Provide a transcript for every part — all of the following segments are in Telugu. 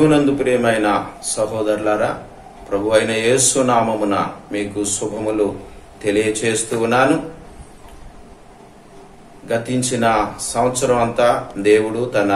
ప్రభునందు ప్రియమైన సహోదరులారా ప్రభు అయిన యేసు నామమున మీకు శుభములు తెలియచేస్తూ ఉన్నాను గతించిన సంవత్సరం అంతా దేవుడు తన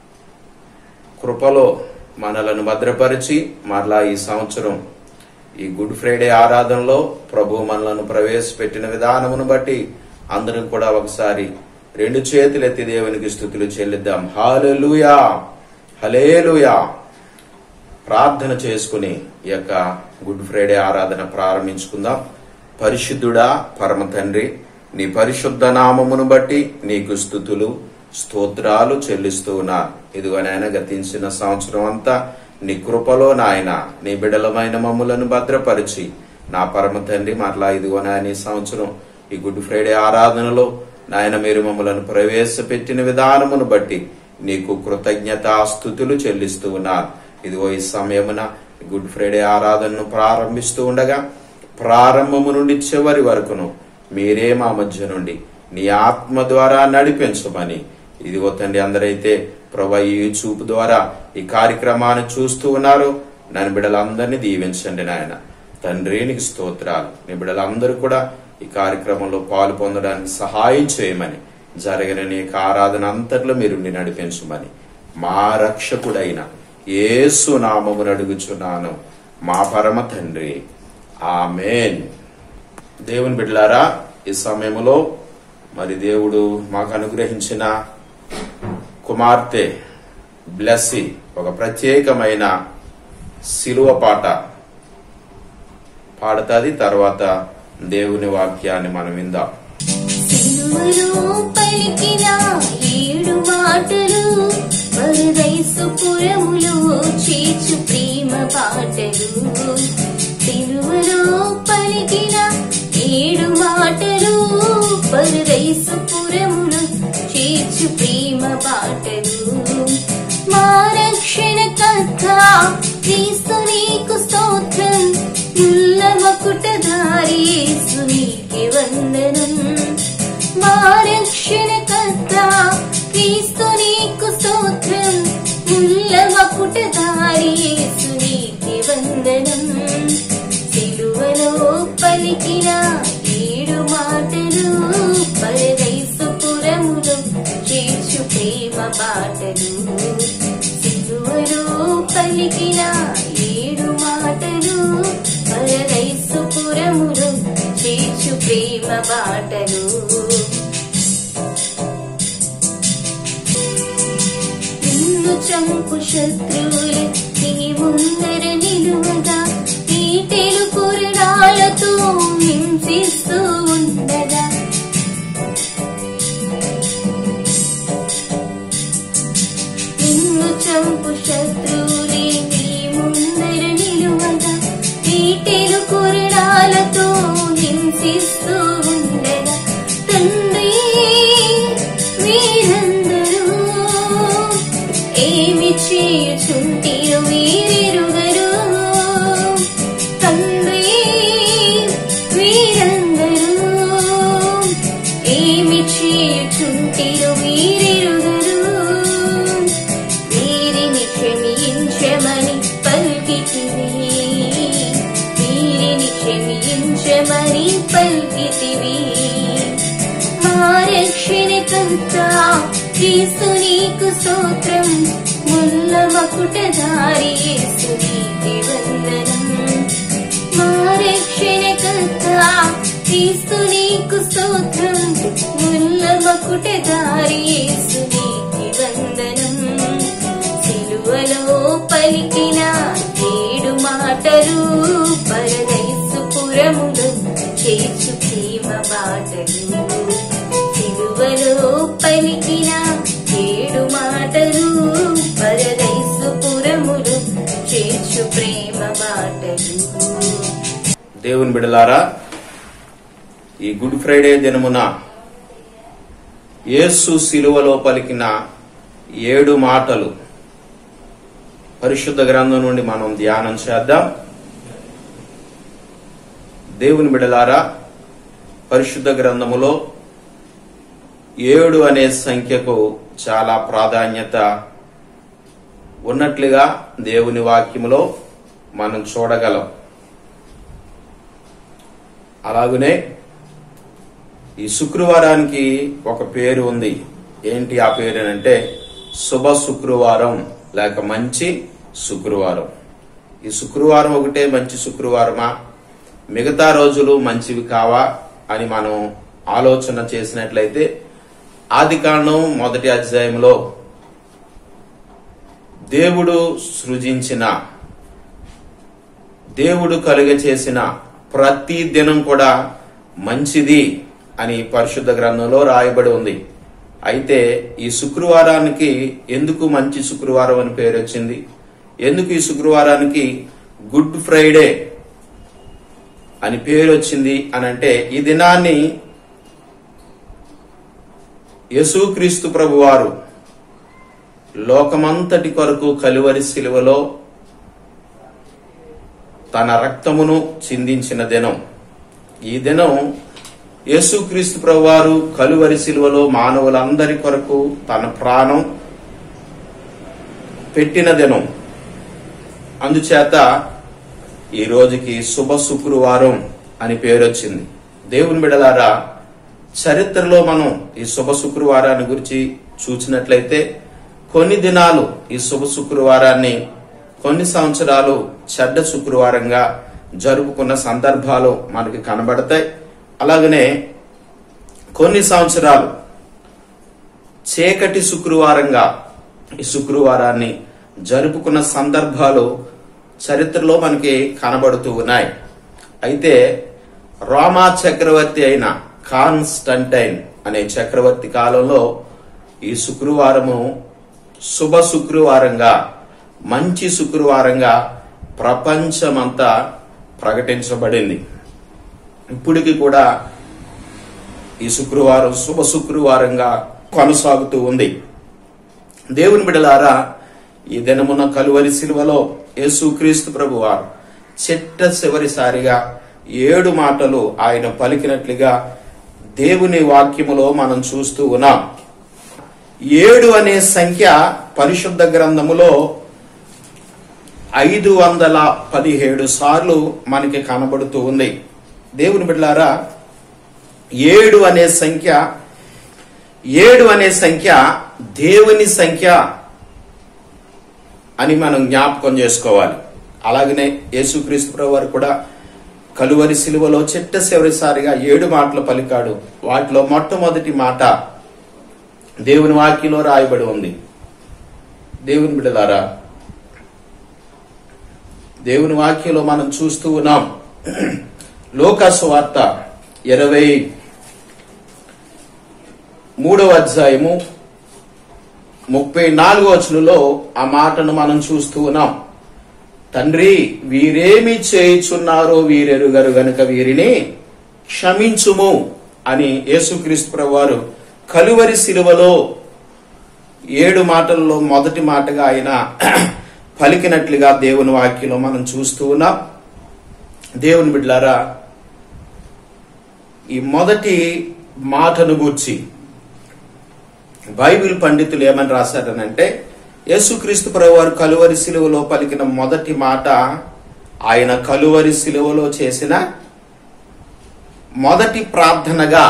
కృపలో మనలను భద్రపరిచి మరలా ఈ సంవత్సరం ఈ గుడ్ ఫ్రైడే ఆరాధనలో ప్రభు మనలను ప్రవేశపెట్టిన విధానమును బట్టి అందరం కూడా ఒకసారి రెండు చేతులెత్తి దేవునికి స్థుతులు చెల్లిద్దాం హాలెలూయా హలేలుయా ప్రార్థన చేసుకుని ఈ యొక్క గుడ్ ఫ్రైడే ఆరాధన ప్రారంభించుకుందాం పరిశుద్ధుడా పరమ తండ్రి నీ పరిశుద్ధ నామమును బట్టి నీకు స్థుతులు స్తోత్రాలు చెల్లిస్తూ ఉన్నారు ఇదిగో నాయన గతించిన సంవత్సరం అంతా నీ కృపలో నాయన నీ బిడలమైన మమ్ములను భద్రపరిచి నా పరమ తండ్రి మరలా ఇదిగో నాయన ఈ సంవత్సరం ఈ గుడ్ ఫ్రైడే ఆరాధనలో నాయన మీరు మమ్మలను ప్రవేశపెట్టిన విధానమును బట్టి నీకు కృతజ్ఞతాస్థుతులు చెల్లిస్తూ ఉన్నారు ఇదిగో ఈ సమయమున గుడ్ ఫ్రైడే ఆరాధనను ప్రారంభిస్తూ ఉండగా ప్రారంభము నుండి చివరి వరకును మీరే మా మధ్య నుండి నీ ఆత్మ ద్వారా నడిపించమని ఇదిగో తండ్రి అందరైతే ప్రభా ఈ చూపు ద్వారా ఈ కార్యక్రమాన్ని చూస్తూ ఉన్నారు నన్ను బిడ్డలందరినీ దీవించండి నాయన తండ్రి నీకు స్తోత్రాలు నీ బిడ్డలందరూ కూడా ఈ కార్యక్రమంలో పాలు పొందడానికి సహాయం చేయమని జరిగిన నీ యొక్క ఆరాధన అంతట్లో మీరు ఉండి నడిపించమని మా రక్షకుడైన యేసు నామమును అడుగుచున్నాను మా పరమ తండ్రి ఆమెన్ దేవుని బిడ్డలారా ఈ సమయంలో మరి దేవుడు మాకు అనుగ్రహించిన కుమార్తె బ్లెస్సి ఒక ప్రత్యేకమైన శిలువ పాట పాడుతుంది తర్వాత దేవుని వాక్యాన్ని మనం విందాం సిలువలో పలికిన ఏడు మాటలు పరదైసుపురములో చేర్చు ప్రేమ పాటలు సిలువలో పలికిన ఏడు మాటలు పరదైసుపురములో చేర్చు ప్రేమ పాటలు మా రక్షణ కథ క్రీస్తు నీకు స్తోత్రం ముల్ల మకుటధారి యేసు నీకే వందనం మా రక్షణ కర్త క్రీస్తు నీకు స్తోత్రం ముల్ల మకుటధారి యేసు నీకే వందనం సిలువలో పలికిన ఏడు మాటలు పరదైసుపురములో చేర్చు ప్రేమ పాటలు సిలువలో పలికిన ఏడు మాటలు పరదైసుపురములో చేర్చు ప్రేమ బాటలు నిన్ను చంపు శత్రువులు నీ ముందర నిలువగా ఈటెలు కురడాలతో హింసిస్తూ ఉండగా నిన్ను చంపు శత్రువులే నీ ముందర నిలువగా ఈటెలు కురడాలతో హింసిస్తూ ఉండగా తండ్రి వీరందరూ ఏమి చేయుచుంటిరు వీరెరుగరు తండ్రి వీరందరూ ఏమి చేయుచుంటిరు వీరెరుగరు వీరిని క్షమించమని పలికితివి వీరిని క్షమించమని పలికితివి మా రక్షణకంతా యేసు నీకు స్తోత్రం ముల్ల మకుటధారి యేసు నీకే వందనం మా రక్షణకంతా యేసు నీకు స్తోత్రం ముల్ల మకుటధారి యేసు నీకే వందనం సిలువలో పలికిన ఏడు మాటలు పరదైసుపురములు చేర్చు ప్రేమ బాటలు సిలువలో పలికిన ఏడు మాటలు పరదైసుపురములు చేర్చు ప్రేమ బాటలు దేవుని బిడలారా ఈ గుడ్ ఫ్రైడే దినమున యేసు శిలువలో పలికిన ఏడు మాటలు పరిశుద్ధ గ్రంథం నుండి మనం ధ్యానం చేద్దాం దేవుని బిడలారా పరిశుద్ధ గ్రంథములో ఏడు అనే సంఖ్యకు చాలా ప్రాధాన్యత ఉన్నట్లుగా దేవుని వాక్యములో మనం చూడగలం అలాగనే ఈ శుక్రవారానికి ఒక పేరు ఉంది ఏంటి ఆ పేరు అంటే శుభ శుక్రవారం లేక మంచి శుక్రవారం ఈ శుక్రవారం ఒకటే మంచి శుక్రవారమా మిగతా రోజులు మంచివి కావా అని మనం ఆలోచన చేసినట్లయితే ఆది కాండం మొదటి అధ్యాయంలో దేవుడు సృజించిన దేవుడు కలుగ చేసిన ప్రతి దినం కూడా మంచిది అని పరిశుద్ధ గ్రంథంలో రాయబడి ఉంది అయితే ఈ శుక్రవారానికి ఎందుకు మంచి శుక్రవారం అని పేరు వచ్చింది ఎందుకు ఈ శుక్రవారానికి గుడ్ ఫ్రైడే అని పేరు వచ్చింది అని అంటే ఈ దినాన్ని యేసుక్రీస్తు ప్రభువారు లోకమంతటి కొరకు కలువరి శిలువలో తన రక్తమును చిందించిన దినం ఈ దినం యేసుక్రీస్తు ప్రభువారు కలువరి శిలువలో మానవులందరి కొరకు తన ప్రాణం పెట్టిన దినం అందుచేత ఈ రోజుకి శుభ శుక్రవారం అని పేరు వచ్చింది దేవుని బిడలారా చరిత్రలో మనం ఈ శుభ శుక్రవారాన్ని గురించి చూసినట్లయితే కొన్ని దినాలు ఈ శుభ శుక్రవారాన్ని కొన్ని సంవత్సరాలు చెడ్డ శుక్రవారంగా జరుపుకున్న సందర్భాలు మనకి కనబడతాయి అలాగనే కొన్ని సంవత్సరాలు చీకటి శుక్రవారంగా ఈ శుక్రవారాన్ని జరుపుకున్న సందర్భాలు చరిత్రలో మనకి కనబడుతూ ఉన్నాయి అయితే రోమా చక్రవర్తి అయిన కాన్స్టంటైన్ అనే చక్రవర్తి కాలంలో ఈ శుక్రవారము శుభ శుక్రవారంగా మంచి శుక్రవారంగా ప్రపంచమంతా ప్రకటించబడింది ఇప్పటికి కూడా ఈ శుక్రవారం శుభ శుక్రవారంగా కొనసాగుతూ ఉంది దేవుని బిడలారా ఈ దినమున కలువరి శిలువలో యేసుక్రీస్తు ప్రభువారు చిట్ట చివరిసారిగా ఏడు మాటలు ఆయన పలికినట్లుగా దేవుని వాక్యములో మనం చూస్తూ ఉన్నాం ఏడు అనే సంఖ్య పరిశుద్ధ గ్రంథములో ఐదు వందల పదిహేడు సార్లు మనకి కనబడుతూ ఉంది దేవుని బిడ్డారా ఏడు అనే సంఖ్య ఏడు అనే సంఖ్య దేవుని సంఖ్య అని మనం జ్ఞాపకం చేసుకోవాలి అలాగనే యేసుక్రీస్తు ప్రభు వారు కూడా కలువరి శిలువలో చిట్ట చివరిసారిగా ఏడు మాటలు పలికాడు వాటిలో మొట్టమొదటి మాట దేవుని వాక్యంలో రాయబడి ఉంది దేవుని బిడ్డలారా దేవుని వాక్యంలో మనం చూస్తూ ఉన్నాం లోకాసు వార్త ఇరవై మూడవ అధ్యాయము ముప్పై నాలుగో వచనంలో ఆ మాటను మనం చూస్తూ ఉన్నాం తండ్రి వీరేమి చేయుచున్నారో వీరెరుగరు గనుక వీరిని క్షమించుము అని యేసుక్రీస్తు ప్రభువారు కలువరి శిలువలో ఏడు మాటల్లో మొదటి మాటగా ఆయన పలికినట్లుగా దేవుని వాక్యంలో మనం చూస్తూ ఉన్నాం దేవుని బిడ్లారా ఈ మొదటి మాటను గూర్చి బైబిల్ పండితులు ఏమని రాశారనంటే యేసుక్రీస్తు ప్రభు వారు కలువరి శిలువలో పలికిన మొదటి మాట ఆయన కలువరి శిలువలో చేసిన మొదటి ప్రార్థనగా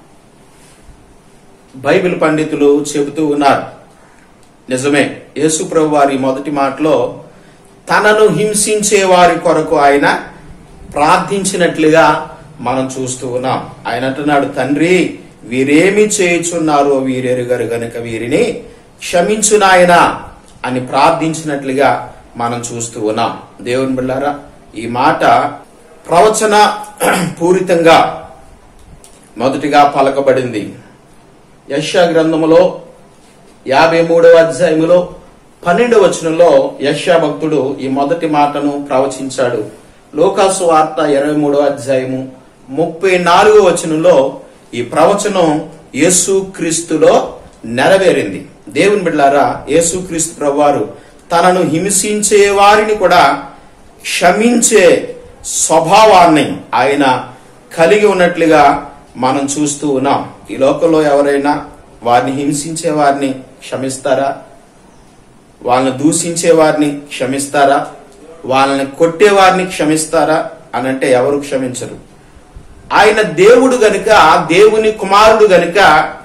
బైబిల్ పండితులు చెబుతూ ఉన్నారు నిజమే యేసు ప్రభు వారి మొదటి మాటలో తనను హింసించే వారి కొరకు ఆయన ప్రార్థించినట్లుగా మనం చూస్తూ ఉన్నాం ఆయన అంటున్నాడు తండ్రి వీరేమి చేయుచున్నారో వీరెరుగరు గనుక వీరిని క్షమించు నాయనా అని ప్రార్థించినట్లుగా మనం చూస్తూ ఉన్నాం దేవుని బిళ్ళారా ఈ మాట ప్రవచన పూరితంగా మొదటిగా పలకబడింది యశా గ్రంథములో యాభై మూడవ అధ్యాయములో పన్నెండవ వచనంలో యశా భక్తుడు ఈ మొదటి మాటను ప్రవచించాడు లోకాసు వార్త ఇరవై మూడవ అధ్యాయము ముప్పై నాలుగో వచనంలో ఈ ప్రవచనం యేసు క్రీస్తులో నెరవేరింది దేవుని బిడ్డారా యేసు క్రీస్తు ప్రభువారు తనను హింసించే వారిని కూడా క్షమించే స్వభావాన్ని ఆయన కలిగి ఉన్నట్లుగా మనం చూస్తూ ఉన్నాం ఈ లోకంలో ఎవరైనా వారిని హింసించే వారిని క్షమిస్తారా వాళ్ళని దూషించే వారిని క్షమిస్తారా వాళ్ళని కొట్టే వారిని క్షమిస్తారా అని అంటే ఎవరు క్షమించరు ఆయన దేవుడు గనుక దేవుని కుమారుడు గనుక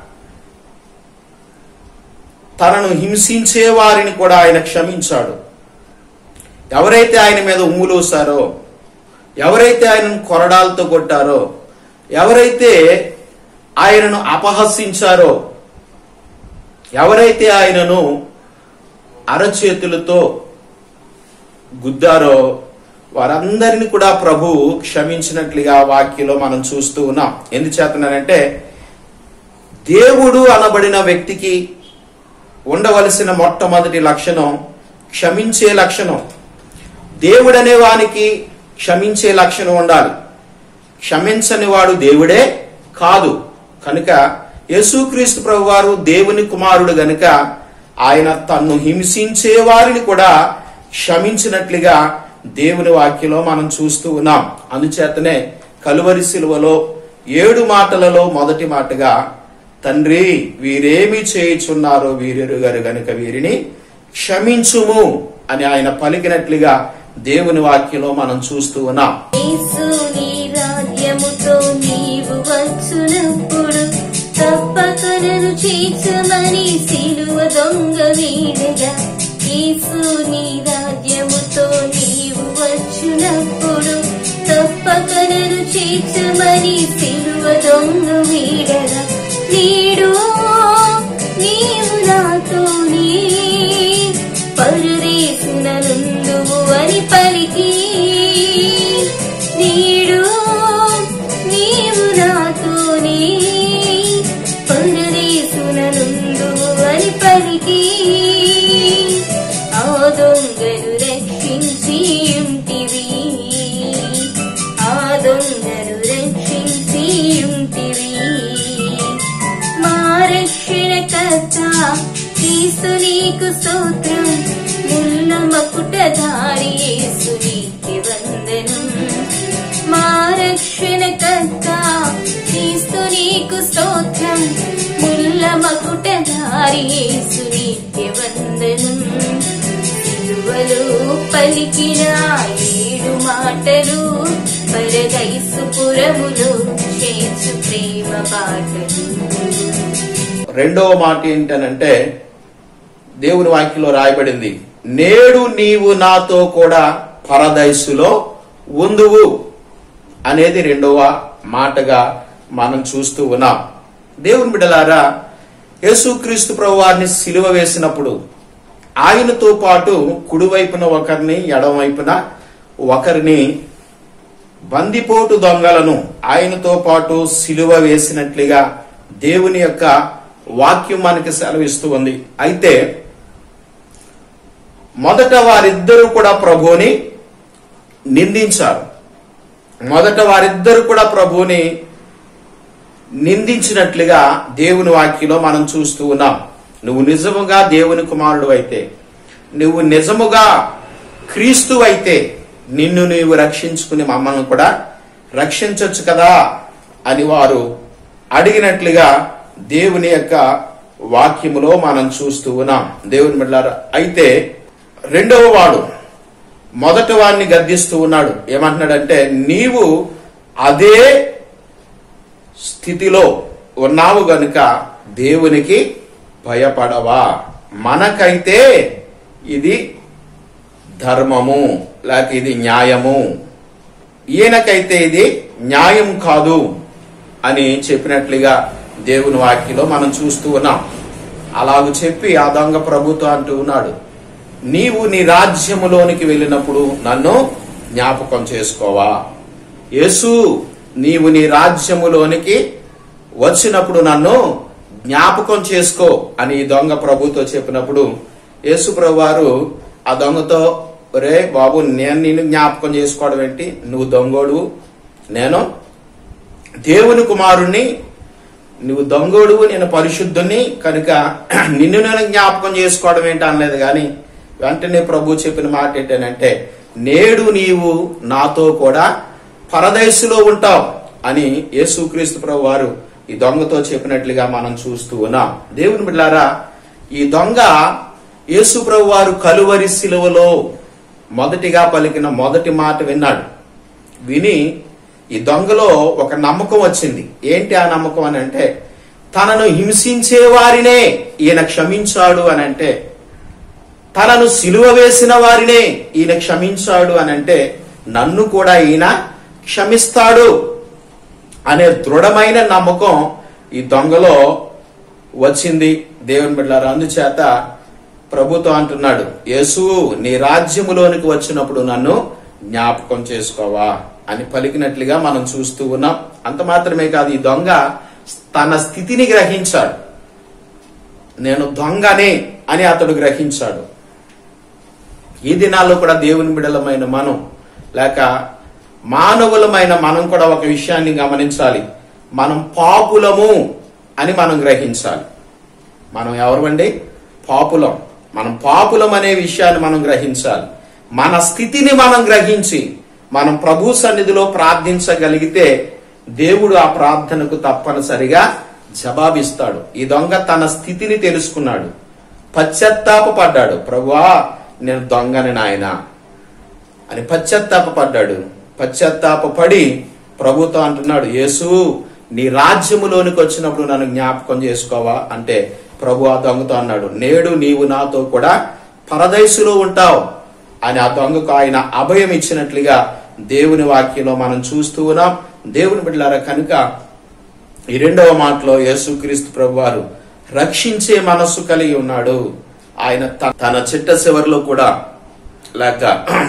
తనను హింసించే వారిని కూడా ఆయన క్షమించాడు ఎవరైతే ఆయన మీద ఉమ్ములూసారో ఎవరైతే ఆయనను కొరడాలతో కొట్టారో ఎవరైతే ఆయనను అపహసించారో ఎవరైతే ఆయనను అరచేతులతో గుద్దారో వారందరిని కూడా ప్రభు క్షమించినట్లుగా వాక్యలో మనం చూస్తూ ఉన్నాం ఎందుచేతనంటే దేవుడు అనబడిన వ్యక్తికి ఉండవలసిన మొట్టమొదటి లక్షణం క్షమించే లక్షణం దేవుడనే వానికి క్షమించే లక్షణం ఉండాలి క్షమించని వాడు దేవుడే కాదు కనుక యేసుక్రీస్తు ప్రభు వారు దేవుని కుమారుడు గనుక ఆయన తన్ను హింసించే వారిని కూడా క్షమించినట్లుగా దేవుని వాక్యలో మనం చూస్తూ ఉన్నాం అందుచేతనే కలువరి శిలువలో ఏడు మాటలలో మొదటి మాటగా తండ్రి వీరేమి చేయుచున్నారో వీరెరుగారు గనుక వీరిని క్షమించుము అని ఆయన పలికినట్లుగా దేవుని వాక్యంలో మనం చూస్తూ ఉన్నాం యేసు నీ రాజ్యముతో నీవు వచ్చునప్పుడు తప్పక నన్ను చేర్చమని సిలువ దొంగ వీడగా యేసు నీ రాజ్యముతో నీవు వచ్చునప్పుడు తప్పక నన్ను చేర్చమని సిలువ దొంగ వీడగా నీడు నీవు నాతోనే పరుదేశున నుండువు అని పలికి నీడు నీవు నాతోనే పరుదేశున నుండువు అని పలికి ఆ దొంగను రక్షించి ఉంటివి ఆ దొంగను రక్షించి ఉంటివి మా రక్షణకర్త క్రీస్తు నీకు స్తోత్రం ముల్ల మకుటధారి యేసు నీకి వందనం మా రక్షణకర్త క్రీస్తు నీకు స్తోత్రం ముల్ల మకుటధారి యేసు నీకి వందనం సిలువలో పలికిన ఏడు మాటలు పరదైసుపురములో చేర్చు ప్రేమ బాటలు రెండవ మాట ఏంటనంటే దేవుని వాక్యంలో రాయబడింది నేడు నీవు నాతో కూడా పరదైసులో ఉందువు అనేది రెండవ మాటగా మనం చూస్తూ ఉన్నాం దేవుని బిడ్డలారా యేసుక్రీస్తు ప్రభు వారిని సిలువ వేసినప్పుడు ఆయనతో పాటు కుడివైపున ఒకరిని ఎడమవైపున ఒకరిని బందిపోటు దొంగలను ఆయనతో పాటు సిలువ వేసినట్లుగా దేవుని యొక్క వాక్యం మనకి సెలవిస్తూ ఉంది అయితే మొదట వారిద్దరూ కూడా ప్రభువుని నిందించారు మొదట వారిద్దరూ కూడా ప్రభువుని నిందించినట్లుగా దేవుని వాక్యంలో మనం చూస్తూ ఉన్నాం నువ్వు నిజముగా దేవుని కుమారుడు అయితే నువ్వు నిజముగా క్రీస్తు అయితే నిన్ను నీవు రక్షించుకుని మమ్మల్ని కూడా రక్షించొచ్చు కదా అని వారు అడిగినట్లుగా దేవుని యొక్క వాక్యములో మనం చూస్తూ ఉన్నాం దేవుని బిడ్డలారా అయితే రెండవ వాడు మొదటి వాడిని గద్దిస్తూ ఉన్నాడు ఏమంటున్నాడంటే నీవు అదే స్థితిలో ఉన్నావు గనుక దేవునికి భయపడవా మనకైతే ఇది ధర్మము లేక ఇది న్యాయము ఈయనకైతే ఇది న్యాయం కాదు అని చెప్పినట్లుగా దేవుని వాక్యలో మనం చూస్తూ ఉన్నాం అలాగూ చెప్పి ఆ దొంగ ప్రభుతో అంటూ ఉన్నాడు నీవు నీ రాజ్యములోనికి వెళ్ళినప్పుడు నన్ను జ్ఞాపకం చేసుకోవా యేసు నీవు నీ రాజ్యములోనికి వచ్చినప్పుడు నన్ను జ్ఞాపకం చేసుకో అని ఈ దొంగ ప్రభుతో చెప్పినప్పుడు యేసు ప్రభు వారు ఆ దొంగతో రే బాబు నేను నిన్ను జ్ఞాపకం చేసుకోవడం ఏంటి నువ్వు దొంగోడు నేను దేవుని కుమారుణ్ణి నువ్వు దొంగోడు నేను పరిశుద్ధుని కనుక నిన్ను నేను జ్ఞాపకం చేసుకోవడం ఏంటి అనలేదు కానీ వెంటనే ప్రభు చెప్పిన మాట ఏంటంటే నేడు నీవు నాతో కూడా పరదేశులో ఉంటావు అని యేసుక్రీస్తు ప్రభు వారు ఈ దొంగతో చెప్పినట్లుగా మనం చూస్తూ ఉన్నాం దేవుని బిడ్డారా ఈ దొంగ యేసు ప్రభు వారు కలువరి శిలువలో మొదటిగా పలికిన మొదటి మాట విన్నాడు విని ఈ దొంగలో ఒక నమ్మకం వచ్చింది ఏంటి ఆ నమ్మకం అని అంటే తనను హింసించే వారినే ఈయన క్షమించాడు అని అంటే తనను సిలువ వేసిన వారినే ఈయన క్షమించాడు అని అంటే నన్ను కూడా ఈయన క్షమిస్తాడు అనే దృఢమైన నమ్మకం ఈ దొంగలో వచ్చింది దేవుని బిడ్డారు అందుచేత ప్రభుతో అంటున్నాడు యేసు నీ రాజ్యములోనికి వచ్చినప్పుడు నన్ను జ్ఞాపకం చేసుకోవా అని పలికినట్లుగా మనం చూస్తూ ఉన్నాం అంత మాత్రమే కాదు ఈ దొంగ తన స్థితిని గ్రహించాడు నేను దొంగనే అని అతడు గ్రహించాడు ఈ దినాల్లో కూడా దేవుని బిడలమైన మనం లేక మానవులమైన మనం కూడా ఒక విషయాన్ని గమనించాలి మనం పాపులము అని మనం గ్రహించాలి మనం ఎవరండి పాపులం మనం పాపులం అనే విషయాన్ని మనం గ్రహించాలి మన స్థితిని మనం గ్రహించి మనం ప్రభు సన్నిధిలో ప్రార్థించగలిగితే దేవుడు ఆ ప్రార్థనకు తప్పనిసరిగా జవాబిస్తాడు ఈ దొంగ తన స్థితిని తెలుసుకున్నాడు పశ్చాత్తాపడ్డాడు ప్రభువా నేను దొంగని నాయన అని పశ్చాత్తాపడ్డాడు పశ్చాత్తాపడి ప్రభుతో అంటున్నాడు యేసు నీ రాజ్యములోనికి వచ్చినప్పుడు నన్ను జ్ఞాపకం చేసుకోవా అంటే ప్రభు ఆ దొంగతో అన్నాడు నేడు నీవు నాతో కూడా పరదైసులో ఉంటావు అని ఆ దొంగకు ఆయన అభయం ఇచ్చినట్లుగా దేవుని వాక్యంలో మనం చూస్తూ ఉన్నాం దేవుని బిడ్డలారా కనుక ఈ రెండవ మాటలో యేసుక్రీస్తు ప్రభు వారు రక్షించే మనస్సు కలిగి ఉన్నాడు ఆయన త- తన చిట్ట చివరిలో కూడా లేక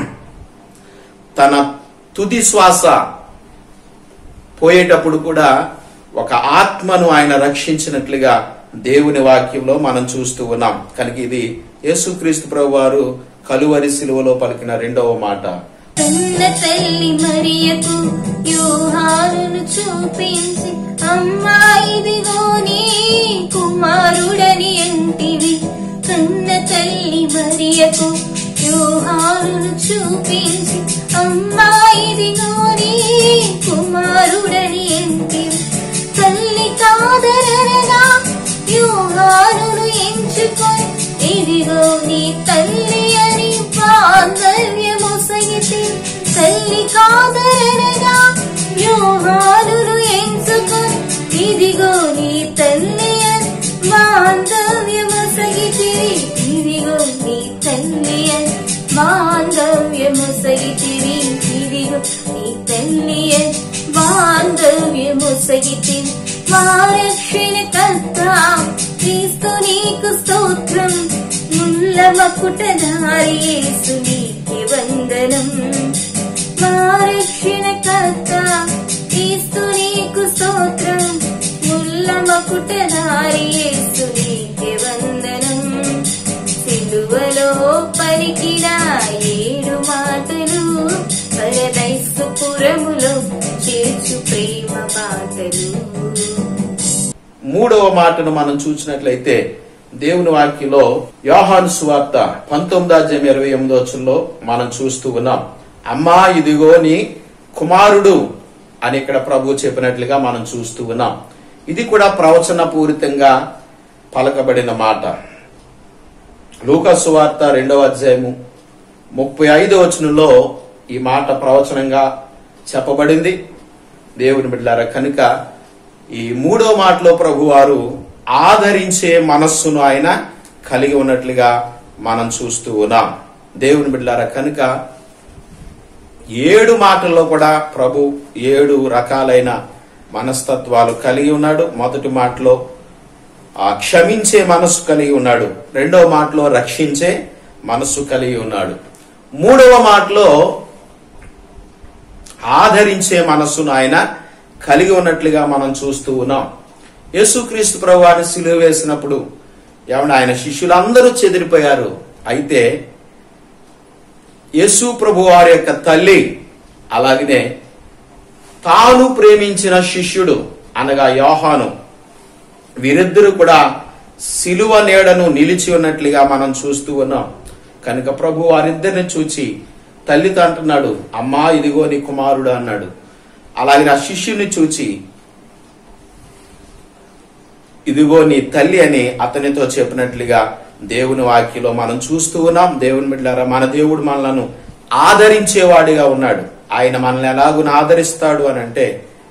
తన తుది శ్వాస పోయేటప్పుడు కూడా ఒక ఆత్మను ఆయన రక్షించినట్లుగా దేవుని వాక్యంలో మనం చూస్తూ ఉన్నాం కనుక ఇది యేసుక్రీస్తు ప్రభు వారు కలువరి శిలువలో పలికిన రెండవ మాట కన్న తల్లి మరియకు యోహానును చూపించి అమ్మా ఇదిగో నీ కుమారుడని ఎంటివి కన్న తల్లి మరియకు యోహానును చూపించి అమ్మా ఇదిగో నీ కుమారుడని ఎంటివి తల్లి కాదరగా యోహానును ఎంచుకొని ఇదిగో నీ తల్లి అని బాంధవ్యము సగితి తల్లి కాదరగా యోహానును ఎంచుకొని ఇదిగో నీ తల్లి అని బాంధవ్యము సగితి ఇదిగో నీ తల్లి అని బాంధవ్యము సగితివి ఇదిగో నీ తల్లి అని బాంధవ్యము సగితి మా రక్షణ కర్త క్రీస్తు నీకు స్తోత్రం ముల్ల మకుటధారి యేసు నీకే వందనం మా రక్షణ కర్త క్రీస్తు నీకు స్తోత్రం ముల్ల మకుటధారి యేసు నీకే వందనం సిలువలో పలికిన ఏడు మాటలు పరదైస్తుపురములో చేర్చు ప్రేమ బాటలు మూడవ మాటను మనం చూసినట్లయితే దేవుని వాక్యలో యోహాను సువార్త పంతొమ్మిది అధ్యాయం ఇరవై ఎనిమిదో వచ్చంలో మనం చూస్తూ ఉన్నాం అమ్మా ఇదిగో నీ కుమారుడు అని ఇక్కడ ప్రభు చెప్పినట్లుగా మనం చూస్తూ ఉన్నాం ఇది కూడా ప్రవచన పూరితంగా పలకబడిన మాట లూకాసు వార్త రెండవ అధ్యాయము ముప్పై ఐదో వచనంలో ఈ మాట ప్రవచనంగా చెప్పబడింది దేవుని బిడ్డారా కనుక ఈ మూడో మాటలో ప్రభు వారు ఆదరించే మనస్సును ఆయన కలిగి ఉన్నట్లుగా మనం చూస్తూ ఉన్నాం దేవుని బిడ్డారా కనుక ఏడు మాటల్లో కూడా ప్రభు ఏడు రకాలైన మనస్తత్వాలు కలిగి ఉన్నాడు మొదటి మాటలో ఆ క్షమించే మనస్సు కలిగి ఉన్నాడు రెండవ మాటలో రక్షించే మనస్సు కలిగి ఉన్నాడు మూడవ మాటలో ఆదరించే మనస్సును ఆయన కలిగి ఉన్నట్లుగా మనం చూస్తూ ఉన్నాం యేసుక్రీస్తు ప్రభువారిని సిలువ వేసినప్పుడు ఏమన్నా ఆయన శిష్యులందరూ చెదిరిపోయారు అయితే యేసు ప్రభు వారి యొక్క తల్లి అలాగనే తాను ప్రేమించిన శిష్యుడు అనగా యోహాను వీరిద్దరూ కూడా సిలువ నీడను నిలిచి ఉన్నట్లుగా మనం చూస్తూ ఉన్నాం కనుక ప్రభు వారిద్దరిని చూచి తల్లితో అంటున్నాడు అమ్మా ఇదిగో నీ కుమారుడు అన్నాడు అలాగే ఆ శిష్యుని చూచి ఇదిగో నీ తల్లి అని అతనితో చెప్పినట్లుగా దేవుని వాక్యలో మనం చూస్తూ ఉన్నాం దేవుని బిడ్డారా మన దేవుడు మనలను ఆదరించేవాడిగా ఉన్నాడు ఆయన మనల్ని ఎలాగున ఆదరిస్తాడు అని అంటే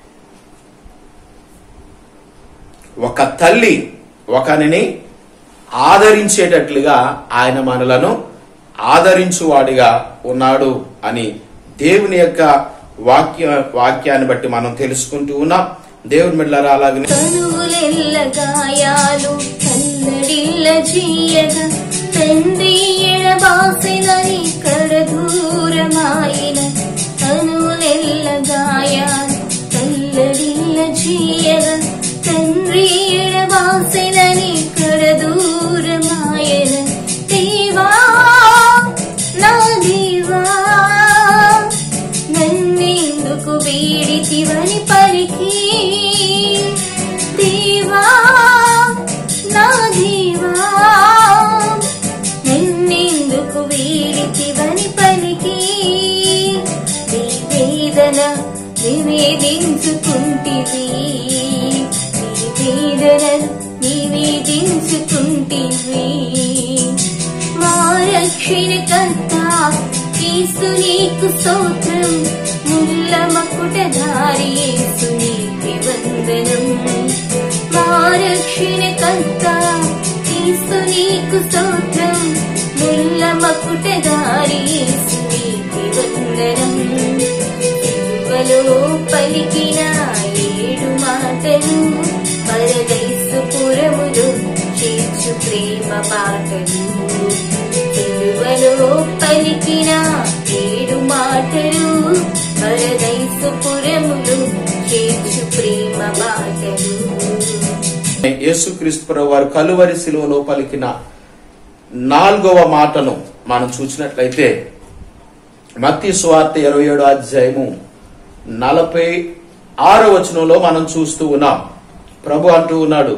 ఒక తల్లి ఒకనిని ఆదరించేటట్లుగా ఆయన మనలను ఆదరించువాడిగా ఉన్నాడు అని దేవుని యొక్క వాక్య వాక్యాన్ని బట్టి మనం తెలుసుకుంటూ ఉన్నాం దేవుని బిడ్డలారా అలాగనే కనువులెల్ల గాయాలు కన్నడిల్ల జీయగ తండ్రి ఎడబాసెలని కడదూరమాయిన కనువులెల్ల గాయాలు కల్లడిల్ల జీయగ తండ్రి ఎడబాసెలని కడదూరమాయన దేవా నా దేవా నన్నెందుకు వీడితివని పలికి దేవా నా దేవా నన్నెందుకు వీడితివని పలికి నీ వేదన నివేదించుకుంటివి నీ వేదన నివేదించుకుంటివి మా రక్షణకర్త యేసు నీకు స్తోత్రం ముల్ల మకుటధారి యేసు నీకి వందనం మా రక్షణకర్త యేసు నీకు స్తోత్రం ముల్ల మకుటధారి యేసు నీకి వందనం సిలువలో పలికిన ఏడు మాటలు పరదైసుపురములు చేర్చు ప్రేమ పాటలు సిలువలో పలికిన ఏడు మాటలు పరదైసుపురములు చేర్చు ప్రేమ పాటలు యేసుక్రీస్తు ప్రభు వారు కలువరి శిలువలో పలికిన నాలుగవ మాటను మనం చూసినట్లయితే మత్తి స్వార్థ ఇరవై ఏడు అధ్యాయము నలభై ఆరో వచనంలో మనం చూస్తూ ఉన్నాం ప్రభు అంటూ ఉన్నాడు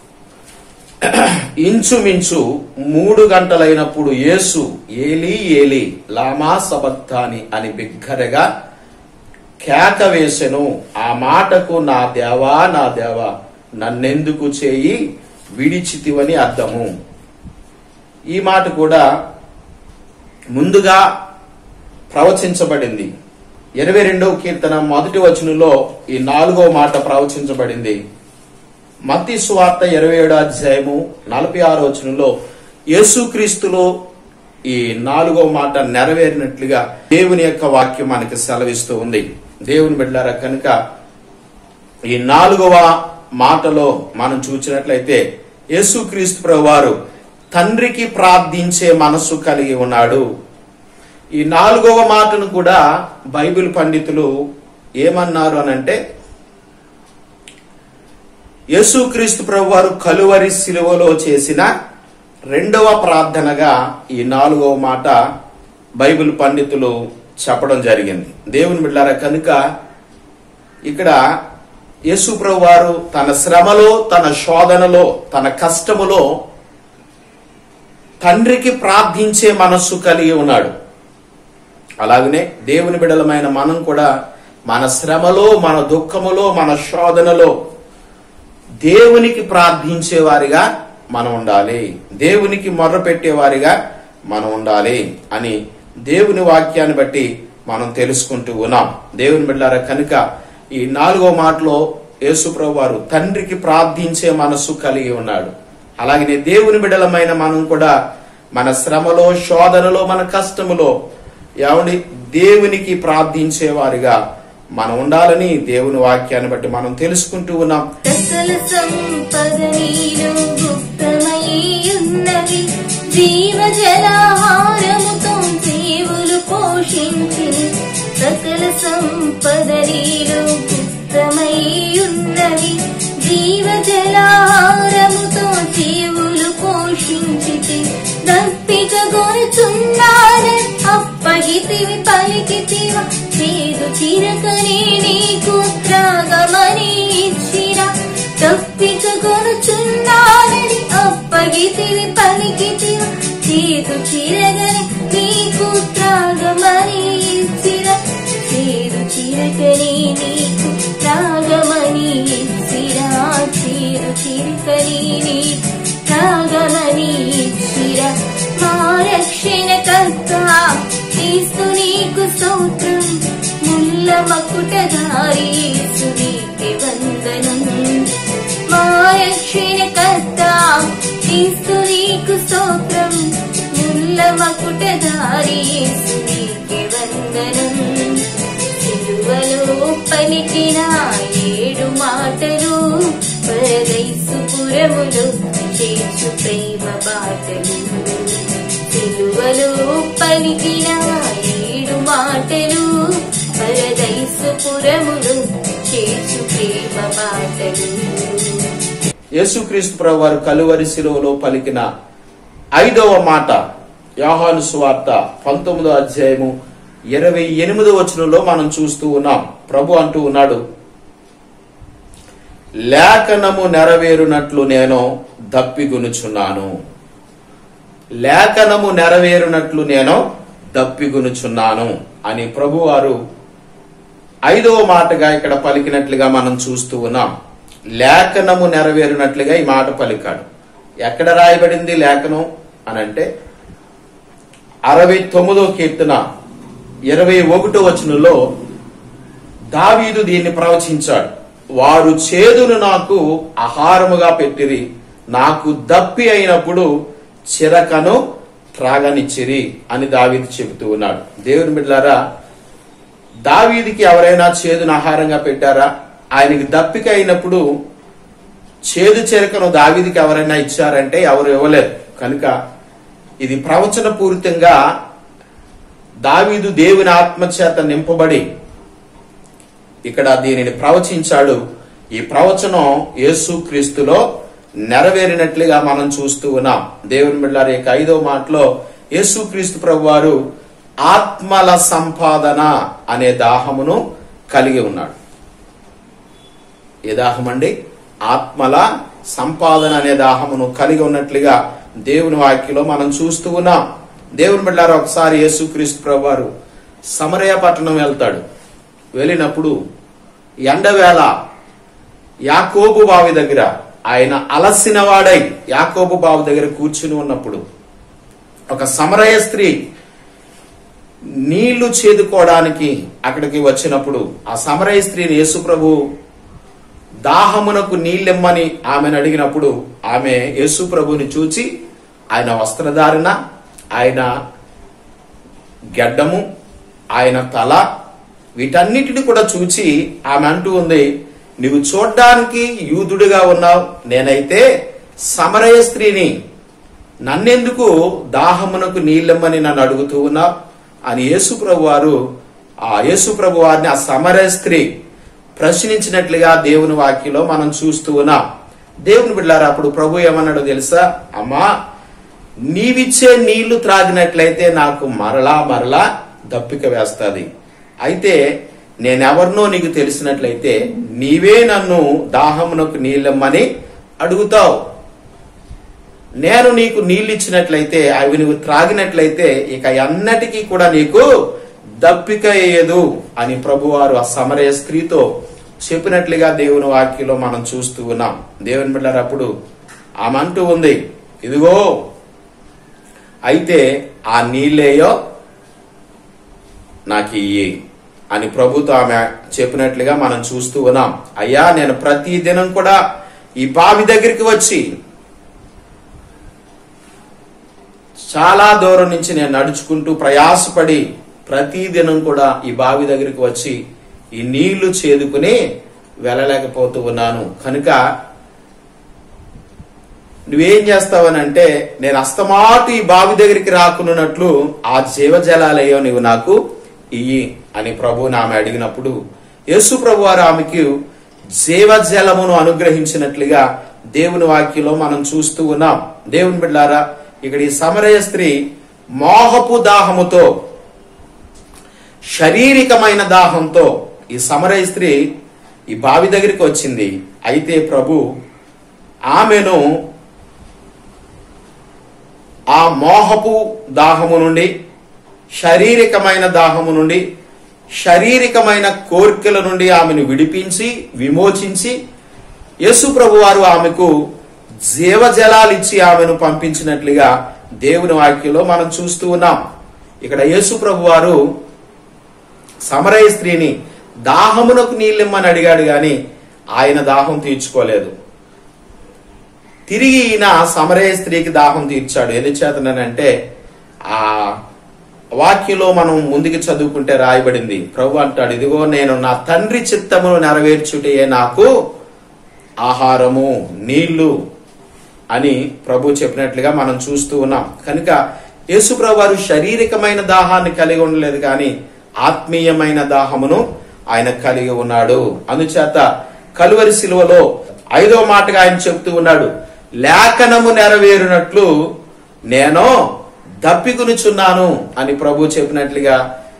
ఇంచుమించు మూడు గంటలైనప్పుడు యేసు ఏలి ఏలి లామా సబక్తాని అని బిగ్గరగా కేక వేసెను ఆ మాటకు నా దేవా నా దేవా నన్నెందుకు చేయి విడిచితివని అర్థము ఈ మాట కూడా ముందుగా ప్రవచించబడింది ఇరవై రెండవ కీర్తన మొదటి వచనంలో ఈ నాలుగో మాట ప్రవచించబడింది మత్తి సువార్త ఇరవై ఏడో అధ్యాయము నలభై ఆరో వచనంలో యేసుక్రీస్తులో ఈ నాలుగో మాట నెరవేరినట్లుగా దేవుని యొక్క వాక్యం మనకి సెలవిస్తూ ఉంది దేవుని బిడ్డారా కనుక ఈ నాలుగవ మాటలో మనం చూసినట్లయితే యేసుక్రీస్తు ప్రభు వారు తండ్రికి ప్రార్థించే మనస్సు కలిగి ఉన్నాడు ఈ నాలుగవ మాటను కూడా బైబిల్ పండితులు ఏమన్నారు అనంటే యేసుక్రీస్తు ప్రభు వారు కలువరి శిలువలో చేసిన రెండవ ప్రార్థనగా ఈ నాలుగవ మాట బైబిల్ పండితులు చెప్పడం జరిగింది దేవుని బిడ్డారా కనుక ఇక్కడ యేసు ప్రభు వారు తన శ్రమలో తన శోధనలో తన కష్టములో తండ్రికి ప్రార్థించే మనస్సు కలిగి ఉన్నాడు అలాగనే దేవుని బిడలమైన మనం కూడా మన శ్రమలో మన దుఃఖములో మన శోధనలో దేవునికి ప్రార్థించేవారిగా మనం ఉండాలి దేవునికి మొర్ర పెట్టేవారిగా మనం ఉండాలి అని దేవుని వాక్యాన్ని బట్టి మనం తెలుసుకుంటూ ఉన్నాం దేవుని బిడ్డారా కనుక ఈ నాలుగో మాటలో యేసుప్రభు వారు తండ్రికి ప్రార్థించే మనస్సు కలిగి ఉన్నాడు అలాగనే దేవుని బిడలమైన మనం కూడా మన శ్రమలో శోధనలో మన కష్టములో ఏమండి దేవునికి ప్రార్థించే వారిగా మనం ఉండాలని దేవుని వాక్యాన్ని బట్టి మనం తెలుసుకుంటూ ఉన్నాం సకల సంపద నీలో గుప్తమై ఉన్నవి జీవ జలాహారముతో జీవులు పోషించి సకల సంపద నీలో గుప్తమై ఉన్నవి జీవ జలాహారముతో జీవులు పోషించి దప్పిక గొరుచున్నారని అప్పగితివి పలికితివ చేదు చిరకనే నీకు త్రాగమని ఇచ్చిన తప్పిక కొనుచున్నానని అప్పగితివి పలికితివ చేదు చిరగని నీకు త్రాగమని ఇచ్చిన చేదు చిరకనే నీకు త్రాగమని ఇచ్చిన చేదు చిరకని నీకు త్రాగమని ఇచ్చిన మకుటధారి యేసునీకే వందనం మా రక్షణకర్త క్రీస్తు నీకు స్తోత్రం ముల్ల మకుటధారి యేసునీకే వందనం సిలువలో పలికిన ఏడు మాటలు పరదైసుపురములు చేర్చు ప్రేమ బాటలు సిలువలో పలికిన ఏడు మాటలు పరదైసుపురములు చేర్చు ప్రేమ బాటలు యేసుక్రీస్తు ప్రభు వారు కలువరి శిలువలో పలికిన ఐదవ మాట యోహాను సువార్త పంతొమ్మిదో అధ్యాయము ఇరవై ఎనిమిదో వచనంలో మనం చూస్తూ ఉన్నాం ప్రభు అంటూ ఉన్నాడు లేఖనము నెరవేరునట్లు నేను దప్పిగొనుచున్నాను లేఖనము నెరవేరునట్లు నేను దప్పిగొనుచున్నాను అని ప్రభువారు ఐదవ మాటగా ఇక్కడ పలికినట్లుగా మనం చూస్తూ ఉన్నాం లేఖనము నెరవేరినట్లుగా ఈ మాట పలికాడు ఎక్కడ రాయబడింది లేఖనం అని అంటే అరవై తొమ్మిదో కీర్తన ఇరవై ఒకటో వచనంలో దావీదు దీన్ని ప్రవచించాడు వారు చేదును నాకు ఆహారముగా పెట్టిరి నాకు దప్పి అయినప్పుడు చిరకను త్రాగనిచ్చిరి అని దావీదు చెబుతూ ఉన్నాడు దేవుని బిడ్డలారా దావీదికి ఎవరైనా చేదును ఆహారంగా పెట్టారా ఆయనకి దప్పిక అయినప్పుడు చేదు చెరకను దావీదికి ఎవరైనా ఇచ్చారంటే ఎవరు ఇవ్వలేరు కనుక ఇది ప్రవచన పూరితంగా దావీదు దేవుని ఆత్మచేత నింపబడి ఇక్కడ దీనిని ప్రవచించాడు ఈ ప్రవచనం యేసు క్రీస్తులో నెరవేరినట్లుగా మనం చూస్తూ ఉన్నాం దేవుని బిడ్డారి యొక్క ఐదో మాటలో యేసు క్రీస్తు ప్రభు వారు ఆత్మల సంపాదన అనే దాహమును కలిగి ఉన్నాడు ఏ దాహం అండి ఆత్మల సంపాదన అనే దాహమును కలిగి ఉన్నట్లుగా దేవుని వాక్యలో మనం చూస్తూ ఉన్నాం దేవుని బిడ్డారు ఒకసారి యేసుక్రీస్తు ప్రభు వారు సమరయ పట్టణం వెళ్తాడు వెళ్ళినప్పుడు ఎండవేళ యాకోబు బావి దగ్గర ఆయన అలసిన వాడై యాకోబు బావి దగ్గర కూర్చుని ఉన్నప్పుడు ఒక సమరయ స్త్రీ నీళ్లు చేదుకోవడానికి అక్కడికి వచ్చినప్పుడు ఆ సమరయ స్త్రీని యేసు ప్రభు దాహమునకు నీళ్ళెమ్మని ఆమెను అడిగినప్పుడు ఆమె యేసు ప్రభుని చూచి ఆయన వస్త్రధారణ ఆయన గడ్డము ఆయన తల వీటన్నిటిని కూడా చూచి ఆమె అంటూ ఉంది నువ్వు చూడ్డానికి యూదుడిగా ఉన్నావు నేనైతే సమరయ స్త్రీని నన్నెందుకు దాహమునకు నీళ్ళెమ్మని నన్ను అడుగుతూ ఉన్నావు అని యేసు ప్రభు వారు ఆ యేసు ప్రభు వారిని ఆ సమరయ స్త్రీ ప్రశ్నించినట్లుగా దేవుని వాక్యలో మనం చూస్తూ ఉన్నాం దేవుని బిడ్డారా అప్పుడు ప్రభు ఏమన్నాడో తెలుసా అమ్మా నీవిచ్చే నీళ్లు త్రాగినట్లయితే నాకు మరలా మరలా దప్పిక వేస్తుంది అయితే నేనెవరినో నీకు తెలిసినట్లయితే నీవే నన్ను దాహమునకు నీళ్ళమ్మని అడుగుతావు నేను నీకు నీళ్ళు ఇచ్చినట్లయితే అవి నువ్వు త్రాగినట్లయితే ఇక ఎన్నటికీ కూడా నీకు దప్పిక వేయదు అని ప్రభువారు ఆ సమరయ స్త్రీతో చెప్పినట్లుగా దేవుని వాక్యలో మనం చూస్తూ ఉన్నాం దేవుని బిడ్డారు అప్పుడు ఆమె అంటూ ఉంది ఇదిగో అయితే ఆ నీళ్ళేయో నాకు ఇయ్యి అని ప్రభుతో ఆమె చెప్పినట్లుగా మనం చూస్తూ ఉన్నాం అయ్యా నేను ప్రతి దినం కూడా ఈ బావి దగ్గరికి వచ్చి చాలా దూరం నుంచి నేను నడుచుకుంటూ ప్రయాసపడి ప్రతి దినం కూడా ఈ బావి దగ్గరికి వచ్చి ఈ నీళ్లు చేదుకుని వెళ్ళలేకపోతూ ఉన్నాను కనుక నువ్వేం చేస్తావనంటే నేను అస్తమాటు ఈ బావి దగ్గరికి రాకున్నట్లు ఆ జీవజలాలయ్యో నువ్వు నాకు ఇయ్యి అని ప్రభు ఆమె అడిగినప్పుడు యేసు ప్రభు వారు ఆమెకు జీవజలమును అనుగ్రహించినట్లుగా దేవుని వాక్యలో మనం చూస్తూ ఉన్నాం దేవుని బిడ్డారా ఇక్కడ ఈ సమరయ స్త్రీ మోహపు దాహముతో శారీరకమైన దాహంతో ఈ సమరయ స్త్రీ ఈ బావి దగ్గరికి వచ్చింది అయితే ప్రభు ఆమెను ఆ మోహపు దాహము నుండి శారీరకమైన దాహము నుండి శారీరకమైన కోరికల నుండి ఆమెను విడిపించి విమోచించి యేసు ప్రభు వారు ఆమెకు జీవజలాలు ఇచ్చి ఆమెను పంపించినట్లుగా దేవుని వాక్యంలో మనం చూస్తూ ఉన్నాం ఇక్కడ యేసు ప్రభు వారు సమరయ స్త్రీని దాహమునకు నీళ్ళిమ్మని అడిగాడు గాని ఆయన దాహం తీర్చుకోలేదు తిరిగి ఈయన సమరయ స్త్రీకి దాహం తీర్చాడు ఎందుచేతనంటే ఆ వాక్యంలో మనం ముందుకు చదువుకుంటే రాయబడింది ప్రభు అంటాడు ఇదిగో నేను నా తండ్రి చిత్తమును నెరవేర్చుటే నాకు ఆహారము నీళ్లు అని ప్రభు చెప్పినట్లుగా మనం చూస్తూ ఉన్నాం కనుక యేసుప్రభు వారు శారీరకమైన దాహాన్ని కలిగి ఉండలేదు కానీ ఆత్మీయమైన దాహమును ఆయన కలిగి ఉన్నాడు అందుచేత కలువరి శిలువలో ఐదో మాటగా ఆయన చెప్తూ ఉన్నాడు లేఖనము నెరవేరునట్లు నేను దప్పికునుచున్నాను అని ప్రభు చెప్పినట్లుగా